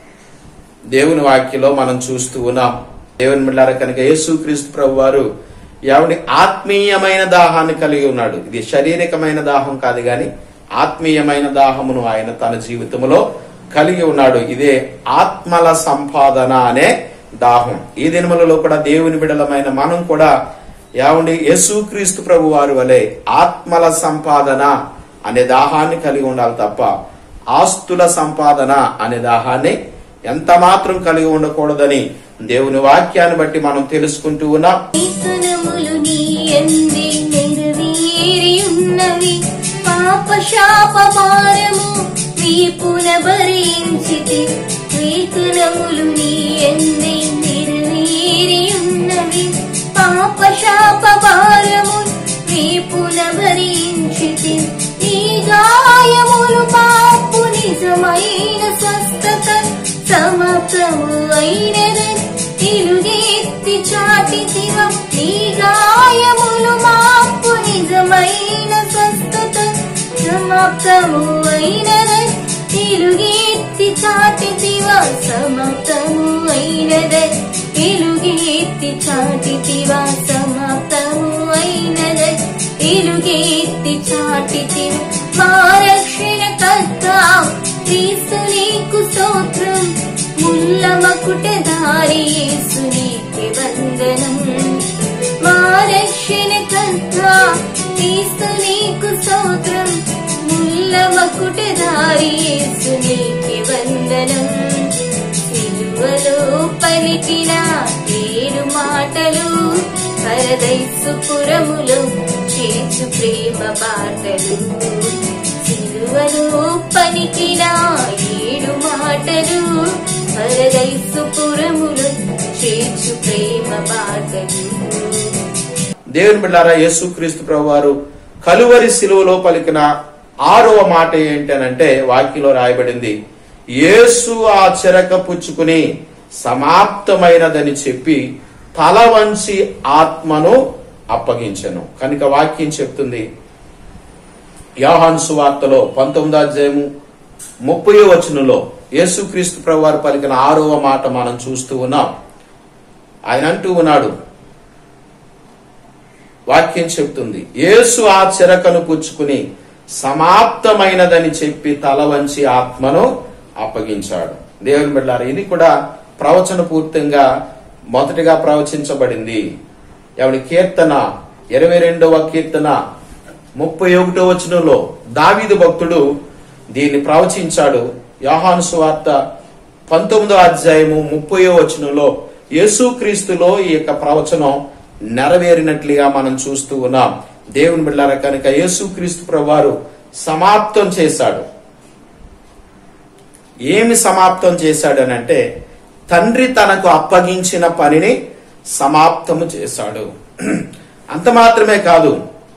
దేవుని వాక్యలో మనం చూస్తూ ఉన్నాం దేవుని మిళ్ళార కనుక యేసుక్రీస్తు ప్రభు వారు ఎవని ఆత్మీయమైన దాహాన్ని కలిగి ఉన్నాడు ఇది శారీరకమైన దాహం కాదు గాని ఆత్మీయమైన దాహమును ఆయన తన జీవితంలో కలిగి ఉన్నాడు ఇదే ఆత్మల సంపాదన అనే దాహం ఈ దినములలో కూడా దేవుని బిడలమైన మనం కూడా ఏమండి యేసుక్రీస్తు ప్రభు వారి వలె ఆత్మల సంపాదన అనే దాహాన్ని కలిగి ఉండాలి తప్ప ఆస్తుల సంపాదన అనే దాహాన్ని ఎంత మాత్రం కలిగి ఉండకూడదని దేవుని వాక్యాన్ని బట్టి మనం తెలుసుకుంటూ ఉన్నాం వేతనములు నీ ఎందే నెరవేరి ఉన్నవి పాప శాప భారము వీపున భరించితి వేతనములు నీ ఎందే నెరవేరి ఉన్నవి పాప శాప భారము వీపున భరించితి ఈ గాయములు పాపు నిజమైన స్వస్థత సమతము అయినది తిరుగెత్తి చాటితివ నీ గాయములు మాపు నిజమైన స్వస్థత సమాప్తము అయినది తిరుగెత్తి చాటితివ సమాప్తము అయినది తిరుగెత్తి చాటితివ సమాప్తము అయినది తిరుగెత్తి చాటితివ మా రక్షణ కర్త క్రీస్తు నీకు స్తోత్రం ముల్ల మకుట దారి యేసు నీకే వందనం మా రక్షణ కర్త క్రీస్తు నీకు స్తోత్రం ముల్ల మకుట దారి యేసు నీకే వందనం సిలువలో పలికిన ఏడు మాటలు పరదైసుపురములో చేర్చు ప్రేమ బాటలు సిలువలో పలికిన ఏడు మాటలు పరదైసుపురములో చేర్చు ప్రేమ బాటలు దేవుని బిడ్డారా యేసుక్రీస్తు ప్రభు వారు కలువరి శిలువలో పలికిన ఆరవ మాట ఏంటనంటే వాక్యంలో రాయబడింది యేసు ఆ చెరక పుచ్చుకుని సమాప్తమైనదని చెప్పి తల వంచి ఆత్మను అప్పగించెను కనుక వాక్యం చెప్తుంది యోహాను సువార్తలో పంతొమ్మిదో అధ్యాయము ముప్పై వచనంలో యేసుక్రీస్తు ప్రభు వారు పలికిన ఆరవ మాట మనం చూస్తూ ఉన్నాం ఆయన అంటూ ఉన్నాడు వాక్యం చెప్తుంది యేసు ఆ చెరకను పుచ్చుకుని సమాప్తమైనదని చెప్పి తల వంచి ఆత్మను అప్పగించాడు దేవుని బిడ్డారు ఇది కూడా ప్రవచన పూర్తంగా మొదటిగా ప్రవచించబడింది ఎవరి కీర్తన ఇరవై రెండవ కీర్తన ముప్పై ఒకటో వచనంలో దావీదు భక్తుడు దీన్ని ప్రవచించాడు యోహాను సువార్త పంతొమ్మిదో అధ్యాయము ముప్పయో వచనంలో యేసుక్రీస్తులో ఈ యొక్క ప్రవచనం నెరవేరినట్లుగా మనం చూస్తూ ఉన్నాం దేవుని బిడ్డార కనుక యేసుక్రీస్తు ప్రభువారు సమాప్తం చేశాడు ఏమి సమాప్తం చేశాడనంటే తండ్రి తనకు అప్పగించిన పనిని సమాప్తము చేశాడు అంత మాత్రమే కాదు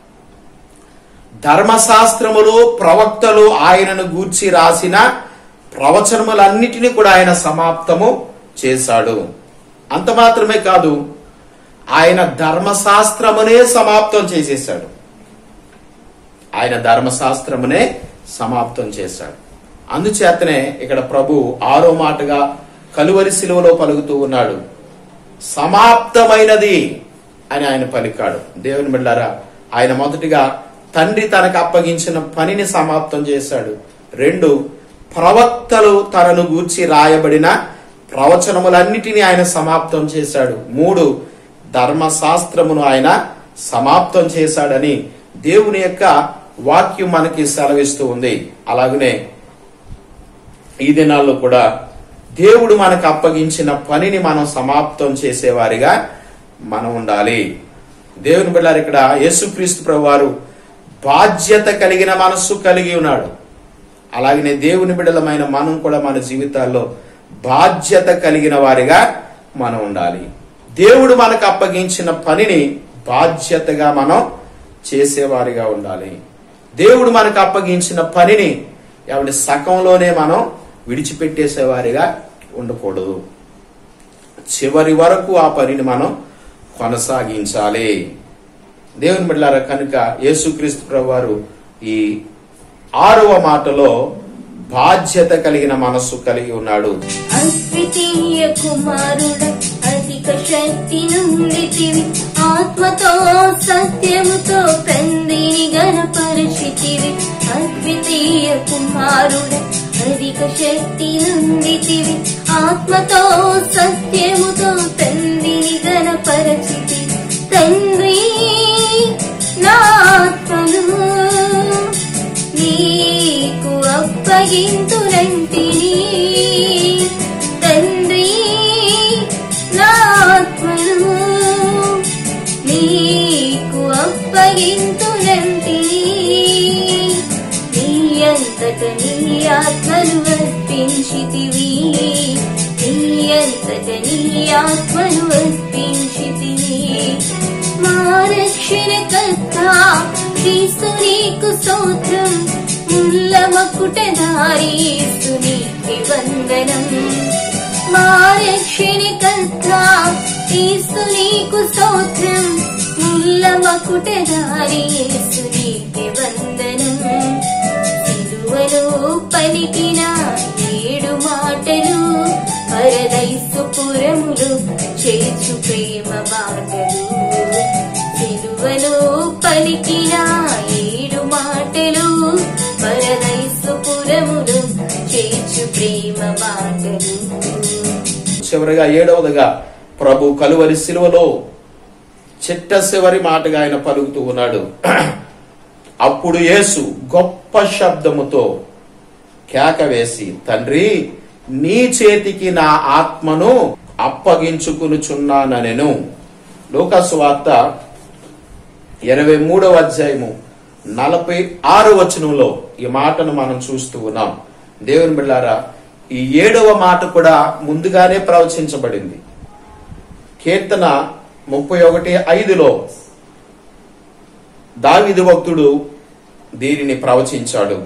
ధర్మశాస్త్రములు ప్రవక్తలు ఆయనను గూర్చి రాసిన ప్రవచనములన్నిటినీ కూడా ఆయన సమాప్తము చేశాడు అంత మాత్రమే కాదు ఆయన ధర్మశాస్త్రమునే సమాప్తం చేసేశాడు ఆయన ధర్మశాస్త్రమునే సమాప్తం చేశాడు అందుచేతనే ఇక్కడ ప్రభు ఆరో మాటగా కలువరి శిలువలో పలుకుతూ ఉన్నాడు సమాప్తమైనది అని ఆయన పలికాడు దేవుని బిడ్డారా ఆయన మొదటిగా తండ్రి తనకు అప్పగించిన పనిని సమాప్తం చేశాడు రెండు ప్రవక్తలు తనను గూర్చి రాయబడిన ప్రవచనములన్నిటినీ ఆయన సమాప్తం చేశాడు మూడు ధర్మశాస్త్రమును ఆయన సమాప్తం చేశాడని దేవుని యొక్క వాక్యం మనకి సెలవిస్తూ ఉంది అలాగనే ఈ దినాల్లో కూడా దేవుడు మనకు అప్పగించిన పనిని మనం సమాప్తం చేసేవారిగా మనం ఉండాలి దేవుని బిడ్డారు ఇక్కడ యేసుక్రీస్తు ప్రభు వారు బాధ్యత కలిగిన మనస్సు కలిగి ఉన్నాడు అలాగనే దేవుని బిడ్డలమైన మనం కూడా మన జీవితాల్లో బాధ్యత కలిగిన వారిగా మనం ఉండాలి దేవుడు మనకు అప్పగించిన పనిని బాధ్యతగా మనం చేసేవారిగా ఉండాలి దేవుడు మనకు అప్పగించిన పనిని ఎవరి సకంలోనే మనం విడిచిపెట్టేసేవారిగా ఉండకూడదు చివరి వరకు ఆ పనిని మనం కొనసాగించాలి దేవుని బిడ్డలారా కనుక యేసుక్రీస్తు ప్రభు వారు ఈ ఆరవ మాటలో బాధ్యత కలిగిన మనస్సు కలిగి ఉన్నాడు అద్వితీయ కుమారుడ అధిక శక్తి నుండితివి ఆత్మతో సత్యముతో తండ్రిని గణపరిచితివి అద్వితీయ కుమారుడ అధిక శక్తి నుండితివి ఆత్మతో సత్యముతో తండ్రిని గణపరచితి తండ్రి నా ఆత్మను నీకు అప్పగింతునంటిని తండ్రి నా ఆత్మను నీకు అప్పగింతునంటిని నీ అంతట నీ ఆత్మను అర్పించితివి నీ అంతట నీ ఆత్మను అర్పించితివి మా రక్షణ కర్త క్రీస్తు నీకు స్తోత్రం ముల్ల మకుటధారి నీకి వందనం మా రక్షణ కర్త క్రీస్తు నీకు స్తోత్రం ముల్ల మకుటధారి నీకి వందనం సిలువలో పలికిన ఏడు మాటలు పరదైసుపురములు చేర్చు ప్రేమ మాటలు సిలువలో పలికిన ఏడు మాటలు పరదైసుపురములు చేర్చు ప్రేమ మాటలు చివరిగా ఏడవదిగా ప్రభు కలువరి శిలువలో చిట్ట చివరి మాటగా ఆయన పలుకుతూ ఉన్నాడు అప్పుడు యేసు గొప్ప శబ్దముతో కేక వేసి తండ్రి నీ చేతికి నా ఆత్మను అప్పగించుకునుచున్నానెను లోకాసు వార్త ఇరవై మూడవ అధ్యాయము నలభై ఆరు వచనంలో ఈ మాటను మనం చూస్తూ ఉన్నాం దేవుని బిళ్ళారా ఈ ఏడవ మాట కూడా ముందుగానే ప్రవచించబడింది కీర్తన ముప్పై ఒకటి ఐదులో దావిదు భక్తుడు దీనిని ప్రవచించాడు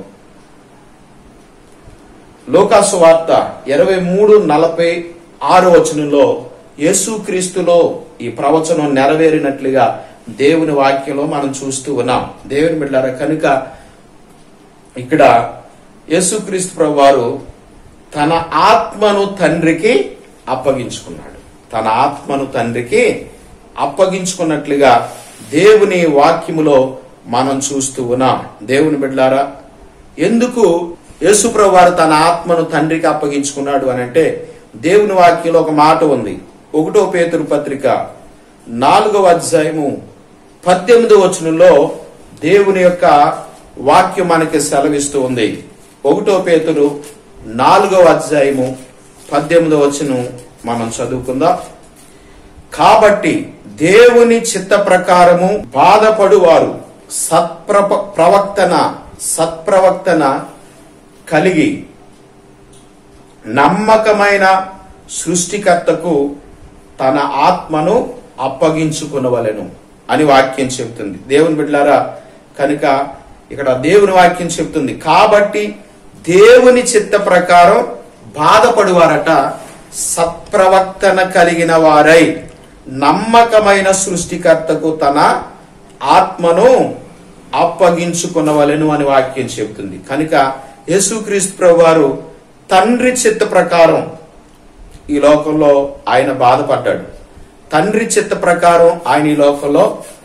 లోకాసు వార్త ఇరవై మూడు నలభై ఆరు వచనంలో యేసుక్రీస్తులో ఈ ప్రవచనం నెరవేరినట్లుగా దేవుని వాక్యంలో మనం చూస్తూ ఉన్నాం దేవుని బిడ్డారా కనుక ఇక్కడ యేసుక్రీస్తు ప్రభు వారు తన ఆత్మను తండ్రికి అప్పగించుకున్నాడు తన ఆత్మను తండ్రికి అప్పగించుకున్నట్లుగా దేవుని వాక్యములో మనం చూస్తూ ఉన్నాం దేవుని బిడ్డారా ఎందుకు యేసుప్రభు వారు తన ఆత్మను తండ్రికి అప్పగించుకున్నాడు అని అంటే దేవుని వాక్యంలో ఒక మాట ఉంది ఒకటో పేతురు పత్రిక నాలుగవ అధ్యాయము పద్దెనిమిదో వచనంలో దేవుని యొక్క వాక్యం మనకి సెలవిస్తూ ఉంది ఒకటో పేతురు నాలుగవ అధ్యాయము పద్దెనిమిదో వచనం మనం చదువుకుందాం కాబట్టి దేవుని చిత్త ప్రకారము బాధపడువారు సత్ప్రప ప్రవక్తన సత్ప్రవక్తన కలిగి నమ్మకమైన సృష్టికర్తకు తన ఆత్మను అప్పగించుకునవలెను అని వాక్యం చెబుతుంది దేవుని బిడ్డలారా కనుక ఇక్కడ దేవుని వాక్యం చెప్తుంది కాబట్టి దేవుని చిత్త ప్రకారం బాధపడువారట సత్ప్రవక్తన కలిగిన వారై నమ్మకమైన సృష్టికర్తకు తన ఆత్మను అప్పగించుకునవలెను అని వాక్యం చెబుతుంది కనుక యేసుక్రీస్తు ప్రభు వారు తండ్రి చిత్త ప్రకారం ఈ లోకంలో ఆయన బాధపడ్డాడు తండ్రి చిత్త ప్రకారం ఆయన ఈ లోకంలో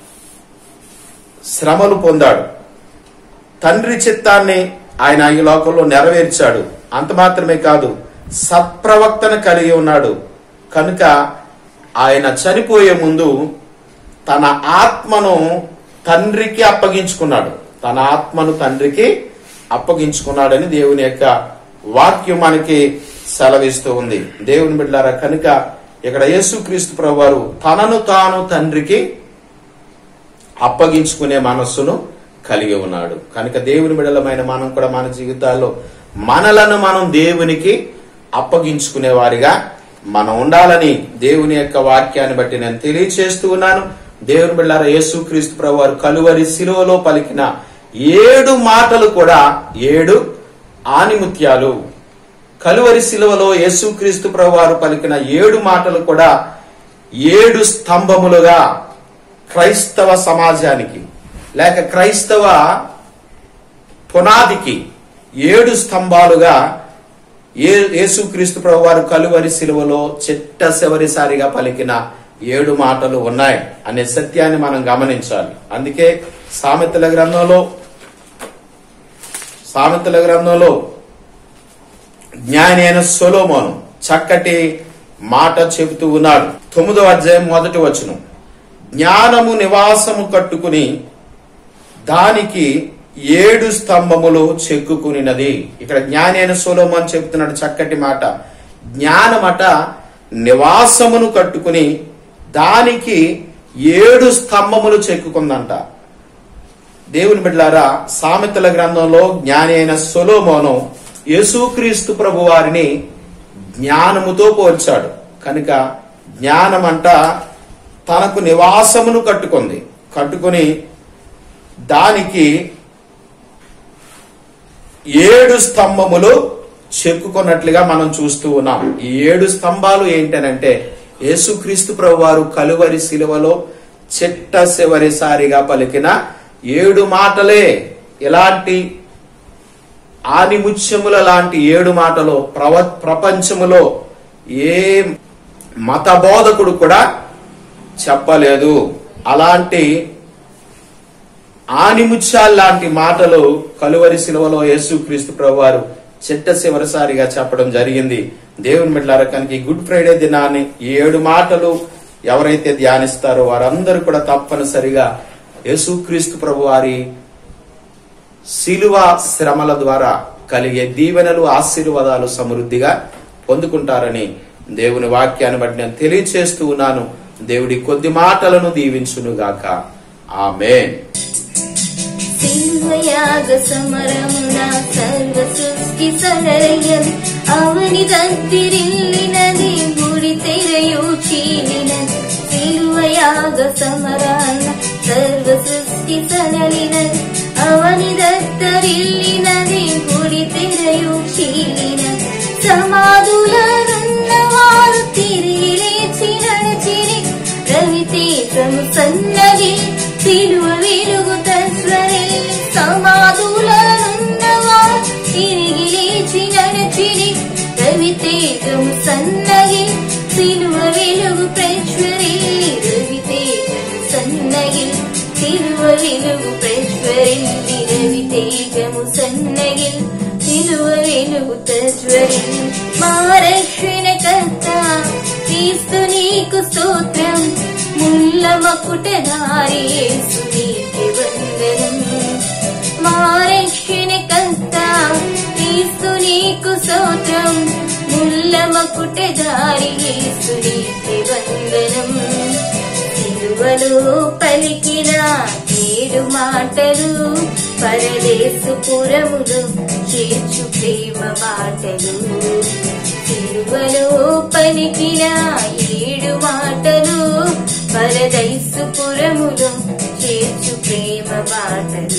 శ్రమలు పొందాడు తండ్రి చిత్తాన్ని ఆయన ఈ లోకంలో నెరవేర్చాడు అంత మాత్రమే కాదు సత్ప్రవక్తన కలిగి ఉన్నాడు కనుక ఆయన చనిపోయే ముందు తన ఆత్మను తండ్రికి అప్పగించుకున్నాడు తన ఆత్మను తండ్రికి అప్పగించుకున్నాడని దేవుని యొక్క వాక్యం మనకి సెలవిస్తూ ఉంది దేవుని బిడ్డారా కనుక ఇక్కడ యేసుక్రీస్తు ప్రభు వారు తనను తాను తండ్రికి అప్పగించుకునే మనస్సును కలిగి ఉన్నాడు కనుక దేవుని బిడలమైన మనం కూడా మన జీవితాల్లో మనలను మనం దేవునికి అప్పగించుకునే వారిగా మనం ఉండాలని దేవుని యొక్క వాక్యాన్ని బట్టి నేను తెలియచేస్తూ ఉన్నాను దేవుని బిళ్ళార యేసుక్రీస్తు ప్రభు వారు కలువరి శిలువలో పలికిన ఏడు మాటలు కూడా ఏడు ఆనిముత్యాలు కలువరి శిలువలో యేసుక్రీస్తు ప్రభు వారు పలికిన ఏడు మాటలు కూడా ఏడు స్తంభములుగా క్రైస్తవ సమాజానికి లేక క్రైస్తవ పునాదికి ఏడు స్తంభాలుగా ఏ యేసుక్రీస్తు ప్రభు వారు కలువరి శిలువలో చిట్ట చివరిసారిగా పలికిన ఏడు మాటలు ఉన్నాయి అనే సత్యాన్ని మనం గమనించాలి అందుకే సామెతల గ్రంథంలో సామెతల గ్రంథంలో జ్ఞాని అయిన సొలోమోను చక్కటి మాట చెబుతూ ఉన్నాడు తొమ్మిదో అధ్యాయం మొదటి వచనం జ్ఞానము నివాసము కట్టుకుని దానికి ఏడు స్తంభములు చెక్కుకునినది ఇక్కడ జ్ఞాని అయిన సొలోమోన్ చెబుతున్నాడు చక్కటి మాట జ్ఞానమట నివాసమును కట్టుకుని దానికి ఏడు స్తంభములు చెక్కుకుందంట దేవుని బిడ్డలారా సామెతల గ్రంథంలో జ్ఞాని అయిన సొలోమోను యేసుక్రీస్తు ప్రభు వారిని జ్ఞానముతో పోల్చాడు కనుక జ్ఞానమంట తనకు నివాసమును కట్టుకుంది కట్టుకుని దానికి ఏడు స్తంభములు చెక్కుకున్నట్లుగా మనం చూస్తూ ఉన్నాం ఈ ఏడు స్తంభాలు ఏంటనంటే యేసుక్రీస్తు ప్రభు వారు కలువరి శిలువలో చిట్ట చివరిసారిగా పలికిన ఏడు మాటలే ఇలాంటి ఆనిముత్యముల లాంటి ఏడు మాటలు ప్రవ ప్రపంచములో ఏ మత బోధకుడు కూడా చెప్పలేదు అలాంటి ఆనిముత్యాల లాంటి మాటలు కలువరి శిలువలో యేసుక్రీస్తు ప్రభు వారు చిట్ట చివరిసారిగా చెప్పడం జరిగింది దేవుని బిడ్డలారా కనుక ఈ గుడ్ ఫ్రైడే దినాన్ని ఈ ఏడు మాటలు ఎవరైతే ధ్యానిస్తారో వారందరూ కూడా తప్పనిసరిగా యేసుక్రీస్తు ప్రభు వారి శిలువ శ్రమల ద్వారా కలిగే దీవెనలు ఆశీర్వాదాలు సమృద్ధిగా పొందుకుంటారని దేవుని వాక్యాన్ని బట్టి నేను తెలియచేస్తూ ఉన్నాను దేవుడి కొద్ది మాటలను దీవించునుగాక ఆమెన్ ಸಿಂಹಯಾಗ ಸಮರమున ಸರ್ವ ಸೃಷ್ಟಿ ಸಲರೆಯದು ಅವನಿದಂತಿರಿಲ್ಲಿನದಿ ಗುಡಿ ತೆರೆಯು ಚೀಲಿನದು ಸಿಲುವಯಾಗ ಸಮರಾನ ಸರ್ವ ಸೃಷ್ಟಿ ಸಲಲಿನದು ಅವನಿದತ್ತರಿಲ್ಲಿನದಿ ಗುಡಿ ತೆರೆಯು చీలినది సమాధులనున్నవారు తిరిగి లేచి నడిచిరి రవితేజము సన్నగి సిలువ వెలుగు తస్వరి సమాధులనున్నవారు తిరిగి లేచి నడిచిరి రవితేజము సన్నగి సిలువ వెలుగు ప్రశ్వరి రవితేజము సన్నగి సిలువ వెలుగు ప్రశ్వరింది రవితేజము సన్నగి సిలువ వెలుగు తస్వరి మా రక్షణ కర్త క్రీస్తు నీకు స్తోత్రం ముల్ల మకుటధారి యేసు నీకు వందనం మా రక్షణ కర్త క్రీస్తు నీకు స్తోత్రం ముల్ల మకుటధారి యేసు నీకు వందనం సిలువలో పలికిన ఏడు మాటలు పరదేశపురములు చేర్చు ప్రేమ మాటలు సిలువలో పలికిన ఏడు మాటలు పరదైసుపురములు చేర్చు ప్రేమ మాటలు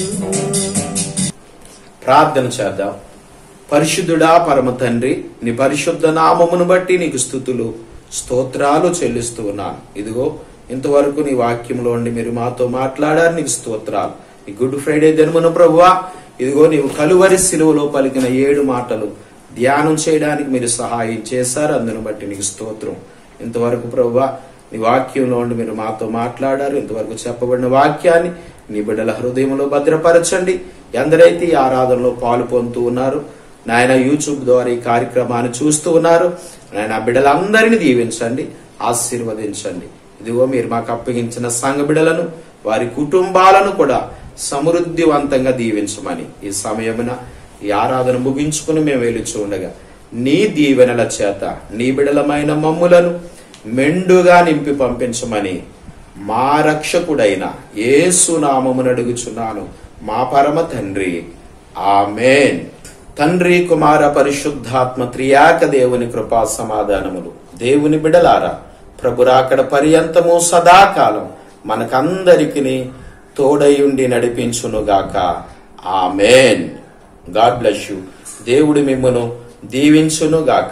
ప్రార్థన చేద్దాం పరిశుద్ధుడా పరమ తండ్రి నీ పరిశుద్ధ నామమును బట్టి నీకు స్థుతులు స్తోత్రాలు చెల్లిస్తూ ఉన్నాను ఇదిగో ఇంతవరకు నీ వాక్యంలో ఉండి మీరు మాతో మాట్లాడారు నీకు స్తోత్రాలు ఈ గుడ్ ఫ్రైడే దినమున ప్రభువా ఇదిగో నీవు కలువరి సిలువలో పలికిన ఏడు మాటలు ధ్యానం చేయడానికి మీరు సహాయం చేశారు అందును బట్టి నీకు స్తోత్రం ఇంతవరకు ప్రభువా నీ వాక్యంలో ఉండి మీరు మాతో మాట్లాడారు ఇంతవరకు చెప్పబడిన వాక్యాన్ని నీ బిడ్డల హృదయంలో భద్రపరచండి ఎందరైతే ఈ ఆరాధనలో పాలు పొందుతూ ఉన్నారు నాయన యూట్యూబ్ ద్వారా ఈ కార్యక్రమాన్ని చూస్తూ ఉన్నారు నాయన ఆ బిడ్డలందరినీ దీవించండి ఆశీర్వదించండి ఇదిగో మీరు మాకు అప్పగించిన సంఘ బిడ్డలను వారి కుటుంబాలను కూడా సమృద్ధివంతంగా దీవించమని ఈ సమయమున ఈ ఆరాధన ముగించుకుని మేము వెలుచు ఉండగా నీ దీవెనల చేత నీ బిడలమైన మమ్ములను మెండుగా నింపి పంపించమని మా రక్షకుడైన యేసు నామమును అడుగుచున్నాను మా పరమ తండ్రి ఆమెన్ తండ్రి కుమార పరిశుద్ధాత్మ త్రియాక దేవుని కృపా సమాధానములు దేవుని బిడలారా ప్రభురాకడ పర్యంతము సదాకాలం మనకందరికి తోడయుండి నడిపించునుగాక ఆమెన్ గాడ్ బ్లెస్ యు దేవుడి మిమ్మును దీవించునుగాక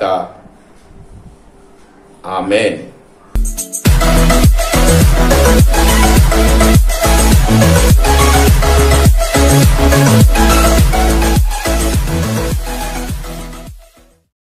ఆమెన్ Thank